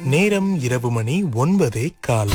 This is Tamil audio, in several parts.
நேரம் இரவு மணி ஒன்பதே கால்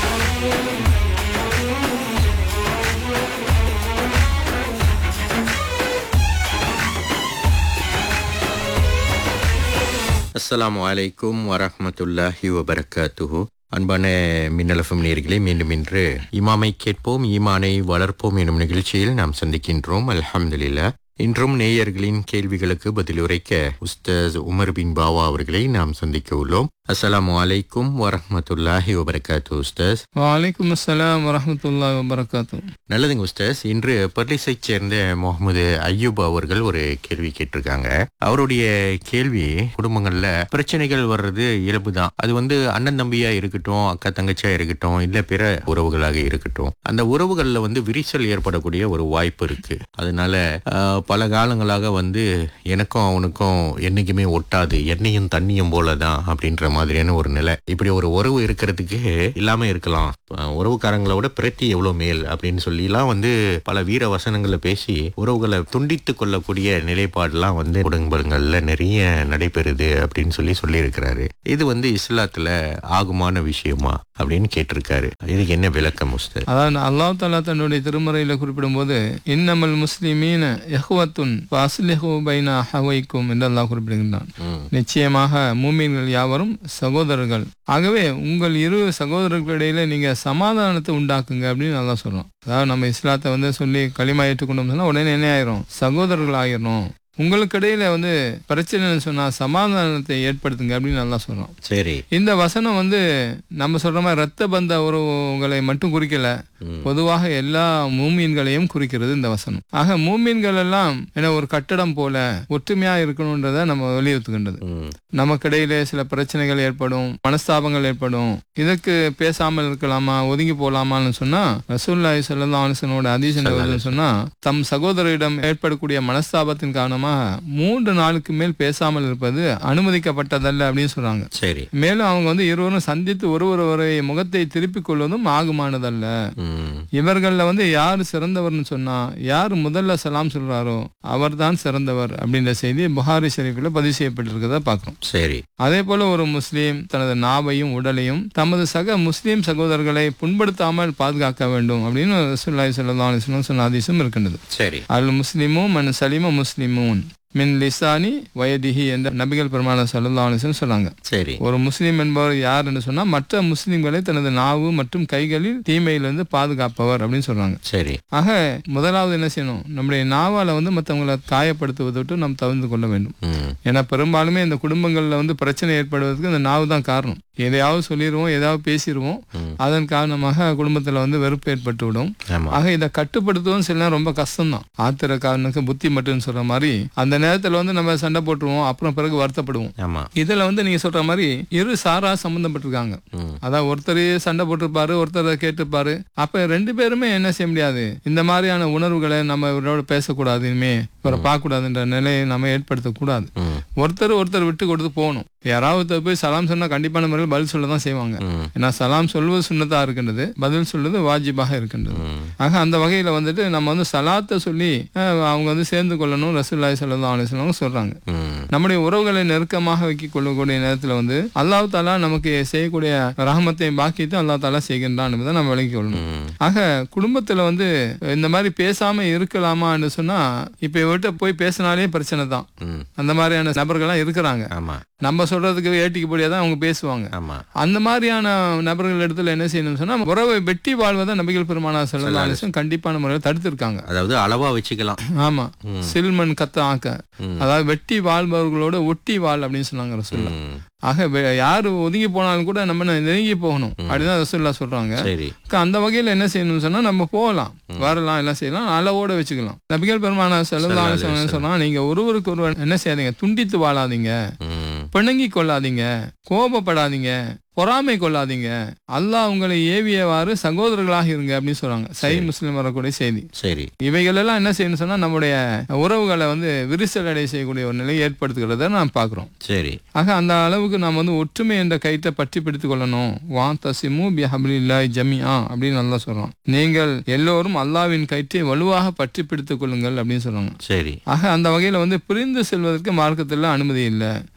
அஸ்ஸலாமு அலைக்கும் வரஹ்மத்துல்லாஹி வபரகாத்துஹு அன்பான மின்னலஃபம் நேர்களே மீண்டும் இன்று இமாமை கேட்போம் ஈமானை வளர்ப்போம் எனும் நிகழ்ச்சியில் நாம் சந்திக்கின்றோம் அல்ஹம்துலில்லா இன்றும் நேயர்களின் கேள்விகளுக்கு பதிலுரைக்க உஸ்தாஸ் உமர் பின் பாவா அவர்களை நாம் சந்திக்க உள்ளோம் அஸ்ஸலாமு அலைக்கும் வரஹ்மத்துல்லாஹி வபரகாத்து உஸ்தாஸ் வலைக்கும் அஸ்ஸலாம் வரஹமத்துல்லாஹி வபரகாத்து நல்லதுங்க உஸ்தாஸ் இன்று பர்லிஸைச் சேர்ந்த முகமது ஐயூப் அவர்கள் ஒரு கேள்வி கேட்டிருக்காங்க அவருடைய கேள்வி குடும்பங்கள்ல பிரச்சனைகள் வர்றது இயல்புதான் அது வந்து அண்ணன் தம்பியா இருக்கட்டும் அக்கா தங்கச்சியா இருக்கட்டும் இல்ல பிற உறவுகளாக இருக்கட்டும் அந்த உறவுகள்ல வந்து விரிசல் ஏற்படக்கூடிய ஒரு வாய்ப்பு இருக்கு அதனால ஆஹ், பல காலங்களாக வந்து எனக்கும் அவனுக்கும் என்னைக்குமே ஒட்டாது எண்ணெயும் தண்ணியும் போலதான் அப்படின்ற மாதிரியான ஒரு நிலை இப்படி ஒரு உறவு இருக்கிறதுக்கு இல்லாம இருக்கலாம் ஆஹ், உறவுக்காரங்களை விட பிரட்டி எவ்வளவு மேல் அப்படின்னு சொல்லிலாம் வந்து பல வீர வசனங்களை பேசி உறவுகளை துண்டித்து கொள்ளக்கூடிய நிலைப்பாடுலாம் வந்து குடும்பங்கள்ல நிறைய நடைபெறுது அப்படின்னு சொல்லி சொல்லியிருக்கிறாரு இது வந்து இஸ்லாத்துல ஆகுமான விஷயமா அப்படின்னு கேட்டிருக்காரு இதுக்கு என்ன விளக்கம் உஸ்தாத் அதாவது அல்லாஹ் தாலா தன்னுடைய திருமறையில குறிப்பிடும்போது இன்னமல் முஸ்லிமீன எஹ்வத்துன் அஸ்லிஹு பைன ஹவைக்கும் என்று அல்லாஹ் குறிப்பிடுகின்றான் ம், நிச்சயமாக மூமின்கள் யாவரும் சகோதரர்கள் ஆகவே உங்கள் இரு சகோதரர்களிடையில நீங்க சமாதானத்தை உண்டாக்குங்க அப்படின்னு நல்லா சொல்றோம் அதாவது நம்ம இஸ்லாத்தை வந்து சொல்லி களிமா ஏற்றுக்கொண்டோம் சொன்னா உடனே என்ன ஆயிரும் சகோதரர்கள் ஆயிரும் உங்களுக்கு இடையில வந்து பிரச்சனைன்னு சொன்னா சமாதானத்தை ஏற்படுத்துங்க அப்படின்னு நல்லா சொல்றோம் சரி இந்த வசனம் வந்து நம்ம சொல்ற மாதிரி ரத்த பந்த உறவுகளை மட்டும் குறிக்கல ம், பொதுவாக எல்லா மூமீன்களையும் குறிக்கிறது இந்த வசனம் ஆக மூமீன்கள் எல்லாம் என்ன ஒரு கட்டடம் போல ஒற்றுமையா இருக்கணும்ன்றத நம்ம வலியுறுத்துகின்றது ம், நமக்கிடையிலே சில பிரச்சனைகள் ஏற்படும் மனஸ்தாபங்கள் ஏற்படும் இதற்கு பேசாமல் இருக்கலாமா ஒதுங்கி போலாமான்னு சொன்னா ரசூல்லாய் சல்லா அலிசனோட அதிசயம் சொன்னா தம் சகோதரரிடம் ஏற்படக்கூடிய மனஸ்தாபத்தின் காரணமாக மூன்று நாளுக்கு மேல் பேசாமல் இருப்பது அனுமதிக்கப்பட்டதல்ல அப்படின்னு சொல்றாங்க சரி மேலும் அவங்க வந்து இருவரும் சந்தித்து ஒருவரை முகத்தை திருப்பிக் கொள்வதும் ஆகுமானதல்ல ம், இவர்கள்ல வந்து யார் சிறந்தவர்னு சொன்னா யார் முதல்ல சலாம் சொல்றாரோ அவர்தான் சிறந்தவர் அப்படின்ற செய்தி புகாரி ஷெரீஃபில் பதிவு செய்யப்பட்டிருக்கிறத பார்க்கிறோம் சரி அதே போல ஒரு முஸ்லீம் தனது நாவையும் உடலையும் தமது சக முஸ்லீம் சகோதரர்களை புண்படுத்தாமல் பாதுகாக்க வேண்டும் அப்படின்னு ரசூலுல்லாஹி ஸல்லல்லாஹு அலைஹி வஸல்லம் சொன்ன ஹதீஸும் இருக்கின்றது சரி அல் முஸ்லிமும் மன் சலிம முஸ்லிமூன் மின் லிசானி வயதிஹி என்ற நபிகள் பெருமான சல்லல்லாஹு அலைஹி வஸல்லம் சொன்னாங்க சரி ஒரு முஸ்லீம் என்பவர் யார் என்று சொன்னா மற்ற முஸ்லிம்களை தனது நாவு மற்றும் கைகளில் தீமையிலிருந்து பாதுகாப்பவர் அப்படின்னு சொல்றாங்க சரி ஆக முதலாவது என்ன செய்யணும் நம்முடைய நாவால வந்து மற்றவங்களை காயப்படுத்துவதை விட்டு நாம் தவிர்த்து கொள்ள வேண்டும் ம், ஏன்னா பெரும்பாலுமே இந்த குடும்பங்கள்ல வந்து பிரச்சனை ஏற்படுவதற்கு இந்த நாவு தான் காரணம் எதையாவது சொல்லிடுவோம் ஏதாவது பேசிடுவோம் ம். அதன் காரணமாக குடும்பத்துல வந்து வெறுப்பு ஏற்பட்டு விடும் ஆமா ஆக இதை கட்டுப்படுத்துவதும் சில நேரம் ரொம்ப கஷ்டம்தான் ஆத்திரக்காரனுக்கு புத்தி மட்டும்னு சொல்ற மாதிரி அந்த நேரத்துல வந்து நம்ம சண்டை போட்டுருவோம் அப்புறம் பிறகு வருத்தப்படுவோம் ஆமா இதுல வந்து நீங்க சொல்ற மாதிரி இரு சாரா சம்பந்தப்பட்டிருக்காங்க ம், அதான் ஒருத்தர் சண்டை போட்டிருப்பாரு ஒருத்தர் கேட்டிருப்பாரு அப்ப ரெண்டு பேருமே என்ன செய்ய முடியாது இந்த மாதிரியான உணர்வுகளை நம்ம இவரோட பேசக்கூடாது இனிமே இவரை பார்க்க கூடாதுன்ற நிலையை நம்ம ஏற்படுத்தக்கூடாது ம், ஒருத்தர் ஒருத்தர் விட்டு கொடுத்து போகணும் யாராவது போய் சலாம் சொன்னா கண்டிப்பான முறையில் பதில் சொல்ல தான் செய்வாங்க ம், ஏன்னா சலாம் சொல்வது சுண்ணத்தா இருக்கின்றது பதில் சொல்வது வாஜிபாக இருக்கின்றது ம். ஆக அந்த வகையில வந்துட்டு நம்ம வந்து சலாத்தை சொல்லி அஹ், அவங்க வந்து சேர்ந்து கொள்ளணும் ரசூல்லாய் சல்லா அலிஸ்லாம் சொல்றாங்க ம், நம்முடைய உறவுகளை நெருக்கமாக வைக்கிக் கொள்ளக்கூடிய நேரத்துல வந்து அல்லாஹ் தாலா நமக்கு செய்யக்கூடிய ரஹமத்தை பாக்கியத்தை அல்லாஹ் தாலா செய்கின்றான் என்பதை நம்ம விளங்கிக் கொள்ளணும் ம், ஆக குடும்பத்துல வந்து இந்த மாதிரி பேசாம இருக்கலாமான்னு சொன்னா இப்ப இவர்கிட்ட போய் பேசினாலே பிரச்சனை தான் ம். அந்த மாதிரியான நபர்கள்லாம் இருக்கிறாங்க ஆமா நம்ம சொல்றதுக்கு ஏட்டிக்கு படியாதான் அவங்க பேசுவாங்க ஆமா அந்த மாதிரியான நபர்கள் இடத்துல என்ன செய்யணும்னு சொன்னா உறவை வெட்டி வாழ்வதை நபிகள் பெருமானா செல்லலாம் கண்டிப்பான முறையில் தடுத்திருக்காங்க அதாவது அளவா வச்சுக்கலாம் ஆமா ம். சில்மன் கத்த ஆக்க ம். அதாவது வெட்டி வாழ்பவர்களோட ஒட்டி வாழ் அப்படின்னு சொன்னாங்க ரசூல்லா ம், ஆக வெ- யாரு ஒதுங்கி போனாலும் கூட நம்ம நெருங்கி போகணும் அப்படிதான் ரசூல்லா சொல்றாங்க சரி அக்கா, அந்த வகையில என்ன செய்யணும்னு சொன்னா நம்ம போகலாம் வரலாம் எல்லாம் செய்யலாம் அளவோட வச்சுக்கலாம் நபிகள் பெருமான செல்லலாம் சொன்னா நீங்க ஒருவருக்கு ஒருவர் என்ன செய்யாதீங்க துண்டித்து வாழாதீங்க ம், பிணங்கி கொள்ளாதீங்க கோபப்படாதீங்க பொறாமை கொள்ளாதீங்க அல்லாஹ் உங்களை ஏவியவாறு சகோதரர்களாக இருங்க அப்படின்னு சொல்றாங்க சை முஸ்லிம் வரக்கூடிய செய்தி சரி இவைகள் எல்லாம் என்ன செய்யணும் சொன்னா நம்முடைய உறவுகளை வந்து விரிசல் அடைய செய்யக்கூடிய ஒரு நிலையை ஏற்படுத்துகிறத நாம் பார்க்கிறோம் சரி ஆக அந்த அளவுக்கு நாம் வந்து ஒற்றுமை என்ற கயிற்றை பற்றி பிடித்துக் கொள்ளணும் வா தசிமு பி ஹபிலில்லாய் ஜமியா அப்படின்னு நல்லா சொல்றோம் நீங்கள் எல்லோரும் அல்லாவின் கயிற்றை வலுவாக பற்றி பிடித்துக் கொள்ளுங்கள் அப்படின்னு சொல்றாங்க சரி ஆக அந்த வகையில வந்து பிரிந்து செல்வதற்கு மார்க்கத்தில் அனுமதி இல்லை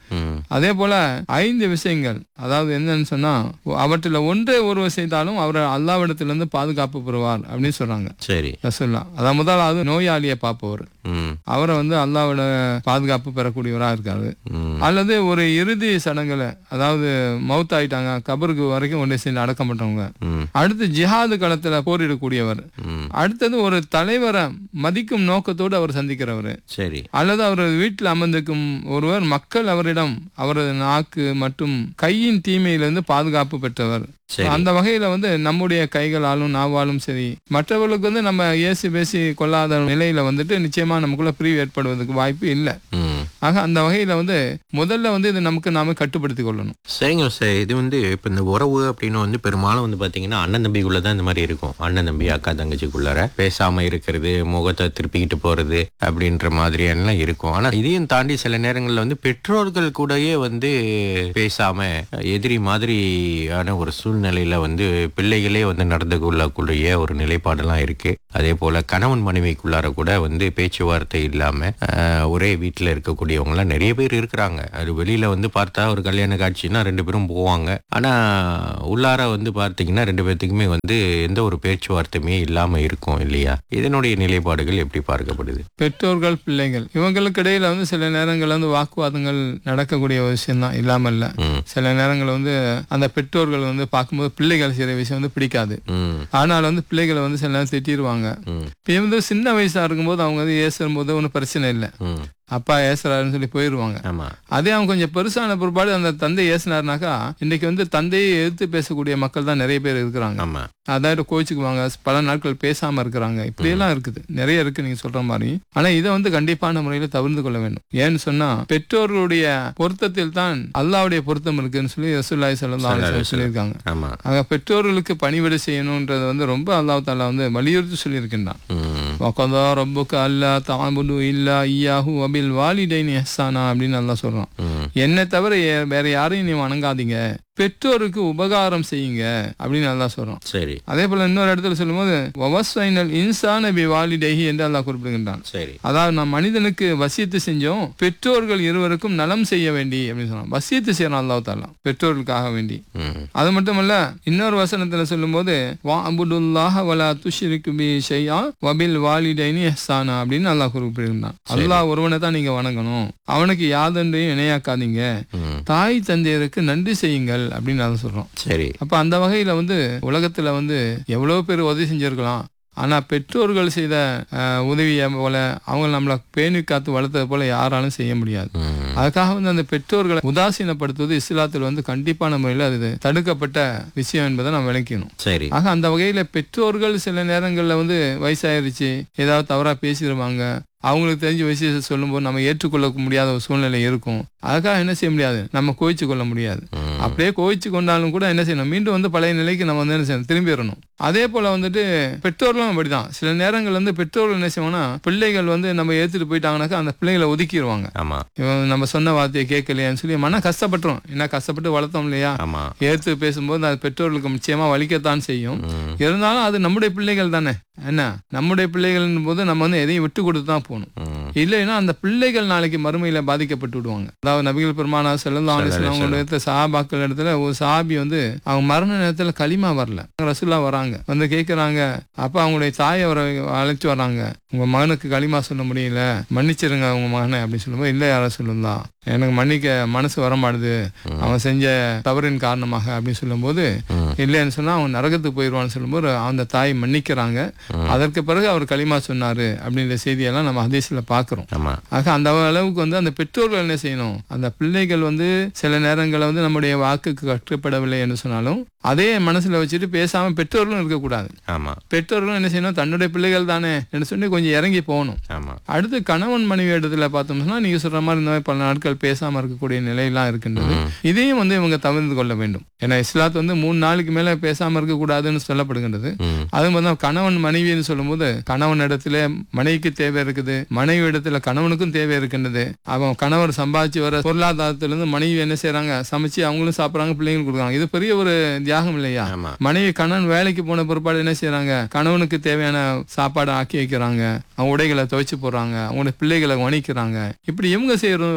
ம். அதே போல ஐந்து விஷயங்கள் அதாவது என்னன்னு சொன்னா அவற்றில் ஒன்றே ஒருவர் செய்தாலும் அவர் அல்லாவிடத்திலிருந்து பாதுகாப்பு பெறுவார் அப்படின்னு சொல்றாங்க சரி ரசுல்லா அதான் முதலாவது நோயாளியை பார்ப்பவர் ம் அவரை வந்து அல்லாவோட பாதுகாப்பு பெறக்கூடியவரா இருக்காரு ம் அல்லது ஒரு இறுதி சடங்குல அதாவது மவுத் ஆயிட்டாங்க கபருக்கு வரைக்கும் கொண்டு சேர்ந்து அடக்கம் பண்றவங்க ம் அடுத்து ஜிஹாது களத்துல போரிடக்கூடியவர் ம் அடுத்தது ஒரு தலைவரை மதிக்கும் நோக்கத்தோடு அவர் சந்திக்கிறவர் சரி அல்லது அவரது வீட்டில் அமர்ந்திருக்கும் ஒருவர் மக்கள் அவரிடம் அவரது நாக்கு மற்றும் கையின் தீமையிலிருந்து பாதுகாப்பு பெற்றவர் சரி அந்த வகையில வந்து நம்முடைய கைகளாலும் நாவாலும் சரி மற்றவர்களுக்கு வந்து நம்ம ஏசி பேசி கொள்ளாத நிலையில வந்துட்டு நிச்சயமா நமக்குள்ள பிரிவு ஏற்படுவதற்கு வாய்ப்பு இல்லை ம் ஆக அந்த வகையில வந்து முதல்ல வந்து இது நமக்கு நாம கட்டுப்படுத்திக் கொள்ளணும் சரிங்க சார் இது வந்து இப்போ இந்த உறவு அப்படின்னு வந்து பெரும்பாலும் வந்து பார்த்தீங்கன்னா அண்ணன் தம்பிக்குள்ள தான் இந்த மாதிரி இருக்கும் அண்ணன் தம்பி அக்கா தங்கச்சிக்குள்ளார பேசாம இருக்கிறது முகத்தை திருப்பிக்கிட்டு போறது அப்படின்ற மாதிரி எல்லாம் இருக்கும் ஆனா இதையும் தாண்டி சில நேரங்கள்ல வந்து பெற்றோர்கள் கூடயே வந்து பேசாம எதிரி மாதிரியான ஒரு சூழ்நிலையில வந்து பிள்ளைகளே வந்து நடந்து கொள்ளக்கூடிய ஒரு நிலைப்பாடெல்லாம் இருக்கு அதே போல கணவன் மனைவிக்குள்ளார கூட வந்து பேச்சுவார்த்தை இல்லாம ஆஹ், ஒரே வீட்டில் இருக்கக்கூடியவங்கலாம் நிறைய பேர் இருக்கிறாங்க அது வெளியில வந்து பார்த்தா ஒரு கல்யாண காட்சின்னா ரெண்டு பேரும் போவாங்க ஆனா உள்ளார வந்து பார்த்தீங்கன்னா ரெண்டு பேர்த்துக்குமே வந்து எந்த ஒரு பேச்சுவார்த்தையுமே இல்லாம இருக்கும் இல்லையா இதனுடைய நிலைப்பாடுகள் எப்படி பார்க்கப்படுது பெற்றோர்கள் பிள்ளைகள் இவங்களுக்கு இடையில வந்து சில நேரங்கள்ல வந்து வாக்குவாதங்கள் நடக்கக்கூடிய ஒரு விஷயம் தான் இல்லாம இல்ல ம் சில நேரங்கள் வந்து அந்த பெற்றோர்கள் வந்து பார்க்கும்போது பிள்ளைகள் செய்யற விஷயம் வந்து பிடிக்காது ம் ஆனால் வந்து பிள்ளைகளை வந்து சில நேரம் திட்டிடுவாங்க ம் இப்போ வந்து சின்ன வயசா இருக்கும்போது அவங்க வந்து ஏசும் போது ஒன்றும் பிரச்சனை இல்லை ம் அப்பா ஏசுறாருன்னு சொல்லி போயிடுவாங்க ஆமா அதே அவங்க கொஞ்சம் பெருசான பிற்பாடு அந்த தந்தை ஏசுனாருனாக்கா இன்னைக்கு வந்து தந்தையை எதிர்த்து பேசக்கூடிய மக்கள் தான் நிறைய பேர் இருக்கிறாங்க ஆமா அதாவது கோச்சுக்குவாங்க பல நாட்கள் பேசாம இருக்கிறாங்க இப்படியெல்லாம் இருக்குது நிறைய இருக்கு நீங்க சொல்ற மாதிரி ஆனா இதை வந்து கண்டிப்பான முறையில தவிர்த்து கொள்ள வேண்டும் ஏன்னு சொன்னா பெற்றோர்களுடைய பொருத்தத்தில் தான் அல்லாவுடைய பொருத்தம் இருக்குன்னு சொல்லி ரசூல்லாய் சொல்லலாம் சொல்லியிருக்காங்க ஆமா ஆக பெற்றோர்களுக்கு பணிவிடை செய்யணும்ன்றது வந்து ரொம்ப அல்லாஹ் தாலா வந்து வலியுறுத்தி சொல்லியிருக்கின்றான் ம் வகதா ரப்புக்க அல்லா தாபுடு இல்லா இயாஹு அபில் வாலிடைன் எஹ்சானா அப்படின்னு நல்லா சொல்றான் ம் என்னை தவிர ஏ- வேற யாரையும் நீ வணங்காதீங்க பெற்றோருக்கு உபகாரம் செய்யுங்க அப்படின்னு நல்லா சொல்றான் சரி அதே போல இன்னொரு இடத்துல சொல்லும்போது வவஸ்வைனல் இன்சான பி வாலிடைஹி என்று அல்லாஹ் குறிப்பிடுகின்றான் சரி அதாவது நான் மனிதனுக்கு வசியத்து செஞ்சோம் பெற்றோர்கள் இருவருக்கும் நலம் செய்ய வேண்டி அப்படின்னு சொன்னான் வசியத்து செய்யறான் அல்லாஹ் தாலா பெற்றோர்களுக்காக வேண்டி ம் அது மட்டுமல்ல இன்னொரு வசனத்துல சொல்லும்போது வா அபுதுல்லாஹ வலா துஷ்ரிக்கு பி ஷையா வபில் வாலிடைனி இஹ்சானா அப்படின்னு அல்லாஹ் குறிப்பிட்டிருந்தான் அல்லாஹ் ஒருவனை தான் நீங்க வணங்கணும் அவனுக்கு யாதொன்றையும் இணையாக்காதீங்க ம் தாய் தந்தையருக்கு நன்றி செய்யுங்கள் அப்படின்னு அதை சொல்றோம் சரி அப்ப அந்த வகையில வந்து உலகத்துல வந்து எவ்வளவு பேர் உதவி செஞ்சிருக்கலாம் ஆனா பெற்றோர்கள் செய்த அஹ், உதவியை போல அவங்க நம்மளை பேணி காத்து வளர்த்தது போல யாராலும் செய்ய முடியாது ம் அதுக்காக வந்து அந்த பெற்றோர்களை உதாசீனப்படுத்துவது இஸ்லாத்தில் வந்து கண்டிப்பான முறையில் அது தடுக்கப்பட்ட விஷயம் என்பதை நம்ம விளக்கணும் சரி ஆக அந்த வகையில பெற்றோர்கள் சில நேரங்கள்ல வந்து வயசாயிருச்சு ஏதாவது தவறா பேசிடுவாங்க அவங்களுக்கு தெரிஞ்ச விஷயத்தை சொல்லும்போது நம்ம ஏற்றுக்கொள்ள முடியாத ஒரு சூழ்நிலை இருக்கும் அதுக்காக என்ன செய்ய முடியாது நம்ம கோயிச்சு கொள்ள முடியாது ம் அப்படியே கோவிச்சு கொண்டாலும் கூட என்ன செய்யணும் மீண்டும் வந்து பழைய நிலைக்கு நம்ம வந்து என்ன செய்யணும் திரும்பிடணும் அதே போல வந்துட்டு பெற்றோர்களும் அப்படிதான் சில நேரங்கள் வந்து பெற்றோர்கள் என்ன செய்வாங்கன்னா பிள்ளைகள் வந்து நம்ம ஏத்துட்டு போயிட்டாங்கனாக்கா அந்த பிள்ளைகளை ஒதுக்கிடுவாங்க ஆமா இவன் நம்ம சொன்ன வார்த்தையை கேட்கலையான்னு சொல்லி மன கஷ்டப்பட்டுரும் என்ன கஷ்டப்பட்டு வளர்த்தோம் இல்லையா ஆமா ஏத்து பேசும்போது அது பெற்றோர்களுக்கு நிச்சயமா வலிக்கத்தான் செய்யும் ம் இருந்தாலும் அது நம்முடைய பிள்ளைகள் தானே என்ன நம்முடைய பிள்ளைகள் போது நம்ம வந்து எதையும் விட்டு கொடுத்து தான் போகணும் ம் இல்லைன்னா அந்த பிள்ளைகள் நாளைக்கு மறுமையில பாதிக்கப்பட்டு விடுவாங்க அதாவது நபிகள் பெருமானா செல்லலாம் அவங்களோட இடத்துல சஹாபாக்கள் இடத்துல ஒரு சஹாபி வந்து அவங்க மரண நேரத்துல களிமா வரல ரசுல்லா வராங்க வந்து கேக்குறாங்க அப்ப அவங்களுடைய தாய் அவரை அழைச்சு வராங்க உங்க மகனுக்கு களிமா சொல்ல முடியல மன்னிச்சிருங்க உங்க மகனை அப்படின்னு சொல்லும்போது இல்லை யார சொல்லுந்தா எனக்கு மன்னிக்க மனசு வரமாடுது அவன் செஞ்ச தவறின் காரணமாக அப்படின்னு சொல்லும்போது ம் இல்லைன்னு சொன்னா அவன் நரகத்துக்கு போயிடுவான்னு சொல்லும்போது அந்த தாய் மன்னிக்கிறாங்க ம். அதற்கு பிறகு அவர் களிமா சொன்னாரு அப்படின்ற செய்தியெல்லாம் நம்ம ஹதீஸ்ல பாக்குறோம் ஆமா ஆக அந்த அளவுக்கு வந்து அந்த பெற்றோர்கள் என்ன செய்யணும் அந்த பிள்ளைகள் வந்து சில நேரங்களில் வந்து நம்முடைய வாக்குக்கு கட்டுப்படவில்லை என்று சொன்னாலும் அதே மனசுல வச்சுட்டு பேசாம பெற்றோர்களும் இருக்கக்கூடாது ஆமா பெற்றோர்களும் என்ன செய்யணும் தன்னுடைய பிள்ளைகள் தானே என்று சொல்லி கொஞ்சம் இறங்கி போகணும் ஆமா அடுத்து கணவன் மனைவி இடத்துல பார்த்தோம்னா நீங்க சொல்ற மாதிரி இந்த மாதிரி பல நாட்கள் பேசாம இருக்கக்கூடிய நிலையெல்லாம் இருக்கின்றது ம். இதையும் வந்து இவங்க தவிர்த்து கொள்ள வேண்டும் ஏன்னா இஸ்லாத் வந்து மூணு நாளுக்கு மேல பேசாம இருக்கக்கூடாதுன்னு சொல்லப்படுகின்றது ம் அது மாதிரி தான் கணவன் மனைவின்னு சொல்லும்போது கணவன் இடத்துல மனைவிக்கு தேவை இருக்குது மனைவி இடத்துல கணவனுக்கும் தேவை இருக்கின்றது அவன் கணவர் சம்பாதிச்சு வர பொருளாதாரத்திலிருந்து மனைவி என்ன செய்றாங்க சமைச்சு அவங்களும் சாப்பிடுறாங்க பிள்ளைங்களுக்கு கொடுக்குறாங்க இது பெரிய ஒரு தியாகம் இல்லையா ஆமா மனைவி கணவன் வேலைக்கு போன பிற்பாடு என்ன செய்றாங்க கணவனுக்கு தேவையான சாப்பாடு ஆக்கி வைக்கிறாங்க அவங்க உடைகளை துவைச்சு போடுறாங்க அவங்களுடைய பிள்ளைகளை கவனிக்கிறாங்க இப்படி இவங்க செய்யறது ஒரு பெரிய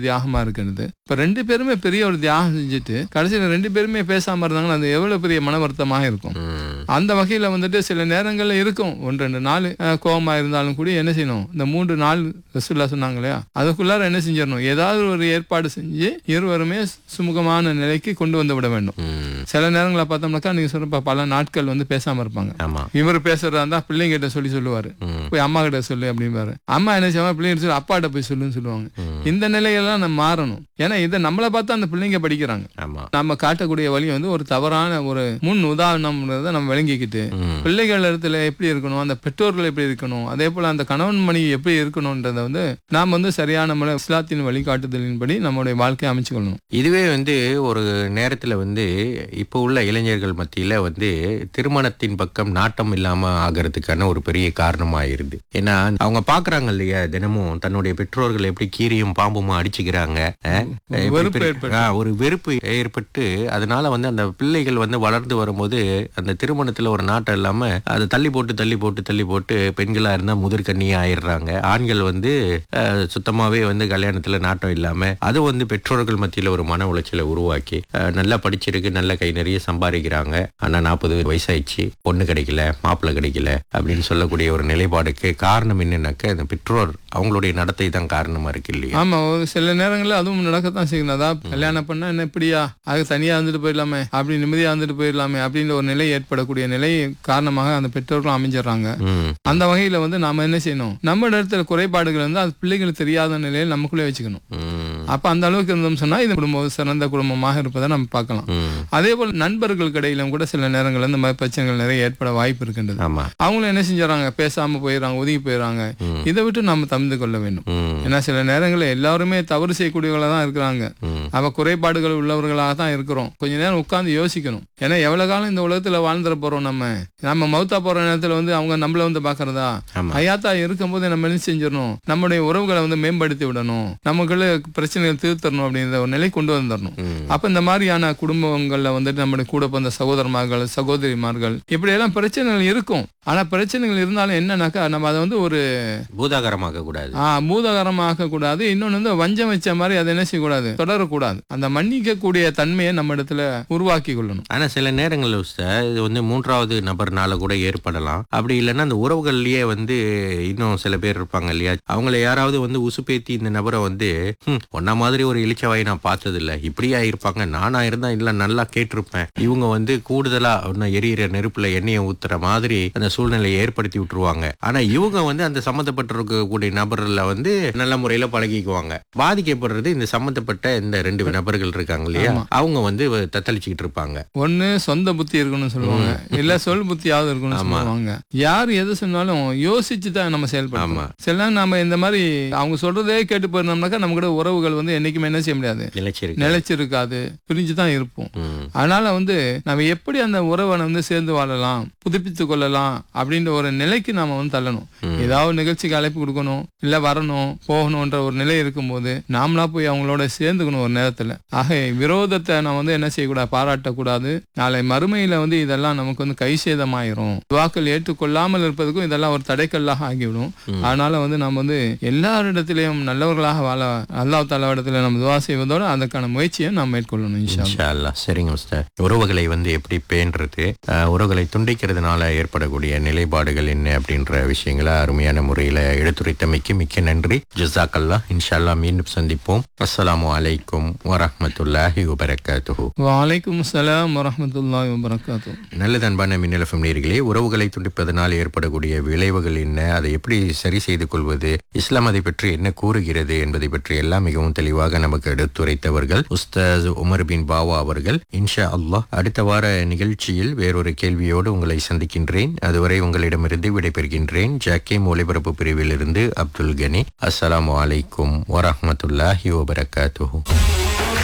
தியாகமா இருக்கிறது இப்ப ரெண்டு பேருமே பெரிய ஒரு தியாகம் செஞ்சுட்டு கடைசியில ரெண்டு பேருமே பேசாம இருந்தாங்கன்னா அது எவ்வளவு பெரிய மன வருத்தமாக இருக்கும் ம். அந்த வகையில வந்துட்டு சில நேரங்கள்ல இருக்கும் ஒன்று ரெண்டு நாள் அஹ், கோவமா இருந்தாலும் கூட என்ன செய்யணும் இந்த மூன்று நாள் ரசூல்லா சொன்னாங்க இல்லையா அதுக்குள்ளார என்ன செஞ்சிடணும் ஏதாவது ஒரு ஏற்பாடு செஞ்சு இருவருமே சுமூகமான நிலைக்கு கொண்டு வந்து விட வேண்டும் ம். சில நேரங்களில் பார்த்தோம்னாக்கா நீங்க சொல்ற பல நாட்கள் வந்து பேசாம இருப்பாங்க ஆமா இவர் பேசுறதா இருந்தா பிள்ளைங்க கிட்ட சொல்லி சொல்லுவாரு ம். போய் அம்மா கிட்ட சொல்லு அப்படிம்பாரு அம்மா என்ன செய்வாங்க பிள்ளைங்க சொல்லி அப்பாட்ட போய் சொல்லுன்னு சொல்லுவாங்க ம். இந்த நிலையெல்லாம் நம்ம மாறணும் ஏன்னா இதை நம்மளை பார்த்து அந்த பிள்ளைங்க படிக்கிறாங்க ஆமா நம்ம காட்டக்கூடிய வழி வந்து ஒரு தவறான ஒரு முன் உதாரணம்ன்றதை நம்ம விளங்கிக்கிட்டு ம். பிள்ளைகள் இடத்துல எப்படி இருக்கணும் அந்த பெற்றோர்கள் எப்படி இருக்கணும் அதே போல அந்த கணவன் மணி எப்படி இருக்கணும்ன்றத வந்து நாம் வந்து சரியான முறை இஸ்லாத்தின் வழிகாட்டுதலின்படி நம்மளுடைய வாழ்க்கையை அமைச்சுக்கொள்ளணும் இதுவே வந்து ஒரு நேரத்துல வந்து இப்போ உள்ள இளைஞர்கள் மத்தியில வந்து திருமணத்தின் பக்கம் நாட்டம் இல்லாம ஆகிறதுக்கான ஒரு பெரிய காரணமாயிருது ஏன்னா அவங்க பாக்குறாங்க இல்லையா தினமும் தன்னுடைய பெற்றோர்கள் எப்படி கீரியும் பாம்புமா அடிச்சுக்கிறாங்க அஹ், எப்படி வெறுப்பு பெரிய- ஏற்பட்டு. ஆ, ஒரு வெறுப்பு ஏற்பட்டு அதனால வந்து அந்த பிள்ளைகள் வந்து வளர்ந்து வரும்போது அந்த திருமணத்துல ஒரு நாட்டம் இல்லாம அதை தள்ளி போட்டு தள்ளி போட்டு தள்ளி போட்டு பெண்களா இருந்தா முதிர்கண்ணியா ஆயிடுறாங்க ஆண்கள் வந்து அஹ், சுத்தமாவே வந்து கல்யாணத்துல நாட்டம் இல்லாம அது வந்து பெற்றோர்கள் மத்தியில ஒரு மன உளைச்சலை உருவாக்கி அஹ், நல்லா படிச்சிருக்கு நல்ல கை நிறைய சம்பாதிக்கிறாங்க ஆனா நாற்பது வயசாயிடுச்சு பொண்ணு கிடைக்கல மாப்பிள்ளை கிடைக்கல அப்படின்னு சொல்லக்கூடிய ஒரு நிலைப்பாடுக்கு காரணம் என்னன்னாக்க இந்த பெற்றோர் அவங்களுடைய நடத்தை தான் காரணமா இருக்கு இல்லையா ஆமா ஒரு சில நேரங்கள்ல அதுவும் நடக்கத்தான் செய்யணும் அதான் கல்யாணம் பண்ணா என்ன இப்படியா அது தனியா இருந்துட்டு போயிடலாமே அப்படி நிம்மதியா இருந்துட்டு போயிடலாமே அப்படின்ற ஒரு நிலை ஏற்படக்கூடிய நிலை காரணமாக அந்த பெற்றோர்களும் அமைஞ்சிடறாங்க ம் அந்த வகையில வந்து நாம என்ன செய்யணும் நம்ம இடத்துல குறைபாடுகள் வந்து அது பிள்ளைகளுக்கு தெரியாத நிலையில் நமக்குள்ளே வச்சுக்கணும் ம் அப்ப அந்த அளவுக்கு இருந்தோம் சொன்னா இது குடும்பம் சிறந்த குடும்பமாக இருப்பதை நம்ம பார்க்கலாம் ம் அதே போல் நண்பர்களுக்கு இடையிலும் கூட சில நேரங்கள்ல இந்த மாதிரி பிரச்சனைகள் நிறைய ஏற்பட வாய்ப்பு இருக்கின்றது ஆமா அவங்களும் என்ன செஞ்சுறாங்க பேசாம போயிடுறாங்க ஒதுங்கி போயிடுறாங்க ம். இதை விட்டு நம்ம தவிர்த்து கொள்ள வேண்டும் ம் ஏன்னா சில நேரங்களில் எல்லாருமே தவறு செய்யக்கூடியவங்களா தான் இருக்கிறாங்க ம் அவ குறைபாடுகள் உள்ளவர்களாக தான் இருக்கிறோம் கொஞ்ச நேரம் உட்கார்ந்து யோசிக்கணும் ஏன்னா எவ்வளவு காலம் இந்த உலகத்துல வாழ்ந்துட போறோம் நம்ம நம்ம மௌத்தா போற நேரத்துல வந்து அவங்க நம்மள வந்து பாக்குறதா ஆமா. ஹயாத்தா இருக்கும்போது நம்ம என்ன செஞ்சிடணும் நம்முடைய உறவுகளை வந்து மேம்படுத்தி விடணும் நமக்குள்ள பிரச்சனைகள் தீர்த்தரணும் அப்படின்ற ஒரு நிலை கொண்டு வந்துடணும் ம் அப்ப இந்த மாதிரியான குடும்பங்கள்ல வந்துட்டு நம்முடைய கூட பிறந்த சகோதரமார்கள் சகோதரிமார்கள் இப்படி எல்லாம் பிரச்சனைகள் இருக்கும் ஆனா பிரச்சனைகள் இருந்தாலும் என்னன்னாக்கா நம்ம அதை வந்து ஒரு பூதாகரமாக்க கூடாது ஆஹ் பூதகரமாக கூடாது இன்னொன்னு வந்து வஞ்சம் வச்ச மாதிரி அதை என்ன செய்யக்கூடாது தொடரக்கூடாது அந்த மன்னிக்க கூடிய தன்மையை நம்ம இடத்துல உருவாக்கி கொள்ளணும் ஆனா சில நேரங்கள்ல உஸ்தாத், இது வந்து மூன்றாவது நபர்னால கூட ஏற்படலாம் அப்படி இல்லைன்னா அந்த உறவுகள்லயே வந்து இன்னும் சில பேர் இருப்பாங்க இல்லையா அவங்கள யாராவது வந்து உசுப்பேத்தி இந்த நபரை வந்து "ஹம், உன்ன மாதிரி ஒரு இளிச்சவாயை நான் பார்த்தது இல்ல இப்படியா இருப்பாங்க நானா இருந்தா இல்ல நல்லா கேட்டிருப்பேன் இவங்க வந்து கூடுதலா இன்னும் எரியிற நெருப்புல எண்ணெயை ஊத்துற மாதிரி அந்த சூழ்நிலையை ஏற்படுத்தி விட்டுருவாங்க ஆனா இவங்க வந்து அந்த சம்மந்தப்பட்டிருக்கக்கூடிய நபர்ல வந்து நல்ல முறையில பழகிக்குவாங்க பாதிக்கப்படுறது இந்த சம்மந்தப்பட்ட இந்த ரெண்டு நபர்கள் இருக்காங்க இல்லையா ஆமா. அவங்க வந்து தத்தளிச்சுக்கிட்டு இருப்பாங்க ஒண்ணு சொந்த புத்தி இருக்கணும்னு சொல்லுவாங்க இல்ல சொல் புத்தியாவது இருக்கணும்னு ஆமா. சொல்லுவாங்க யார் எது சொன்னாலும் யோசிச்சு தான் நம்ம ஆமா. செயல்படணும் சில நேரம் நம்ம இந்த மாதிரி அவங்க சொல்றதே கேட்டு போயிருந்தோம்னாக்கா நம்ம கூட உறவுகள் வந்து என்னைக்குமே என்ன செய்ய முடியாது நிலைச்சிருக்கு நிலைச்சிருக்காது பிரிஞ்சு தான் இருப்போம் ம், அதனால வந்து நம்ம எப்படி அந்த உறவை வந்து சேர்ந்து வாழலாம் புதுப்பித்து கொள்ளலாம் அப்படின்ற ஒரு நிலைக்கு நாம வந்து தள்ளணும் ம். ஏதாவது நிகழ்ச்சிக்கு அழைப்பு கொடுக்கணும் இல்ல வரணும் போகணும்ன்ற ஒரு நிலை இருக்கும்போது நாமளா போய் அவங்களோட சேர்ந்துக்கணும் ஒரு நேரத்துல ஆக விரோதத்தை நான் வந்து என்ன செய்யக்கூடாது பாராட்டக்கூடாது நாளை மறுமையில வந்து இதெல்லாம் நமக்கு வந்து கை சேதமாயிரும் துவாக்கள் ஏற்றுக்கொள்ளாமல் இருப்பதுக்கும் இதெல்லாம் ஒரு தடைக்கல்லாக ஆகிவிடும் அதனால வந்து நம்ம வந்து எல்லாரிடத்திலையும் நல்லவர்களாக வாழ அல்லாஹ் தாலாவிடத்துல நம்ம துவா செய்வதோடு அதற்கான முயற்சியை நாம் மேற்கொள்ளணும் இன்ஷா அல்லாஹ். இன்ஷா அல்லாஹ். சரிங்க உஸ்தாத் உறவுகளை வந்து எப்படி பேணுறது அஹ், உறவுகளை துண்டிக்கிறதுனால ஏற்படக்கூடிய நிலைப்பாடுகள் என்ன அப்படின்ற விஷயங்களை அருமையான முறையில எடுத்துரைத்தமைக்கு மிக்க நன்றி ஜசாக்கல்லா இன்ஷா அல்லாஹ் மீண்டும் சந்திப்போம் அஸ்ஸலாமு அலைக்கும் வரஹ்மத்துல்லாஹி வபரகாத்துஹு வலைக்கும் சலாம் வரமத்துல்லாஹி வபரகாத்து நல்லது அன்பான மின்னலஃபம் நேர்களே உறவுகளை துண்டிப்பதனால் ஏற்படக்கூடிய விளைவுகள் என்ன அதை எப்படி சரி செய்து கொள்வது இஸ்லாம் அதை பற்றி என்ன கூறுகிறது என்பதை பற்றி எல்லாம் மிகவும் தெளிவாக நமக்கு எடுத்துரைத்தவர்கள் உஸ்தாஸ் உமர் பின் பாவா அவர்கள் இன்ஷா அல்லாஹ் அடுத்த வார நிகழ்ச்சியில் வேறொரு கேள்வியோடு உங்களை சந்திக்கின்றேன் அதுவரை உங்களிடமிருந்து விடைபெறுகின்றேன் ஜாக்கேம் ஒலிபரப்பு பிரிவிலிருந்து அப்துல் கனி அஸ்ஸலாமு அலைக்கும் வரஹ்மத்துல்லாஹி வபரகாத்துஹு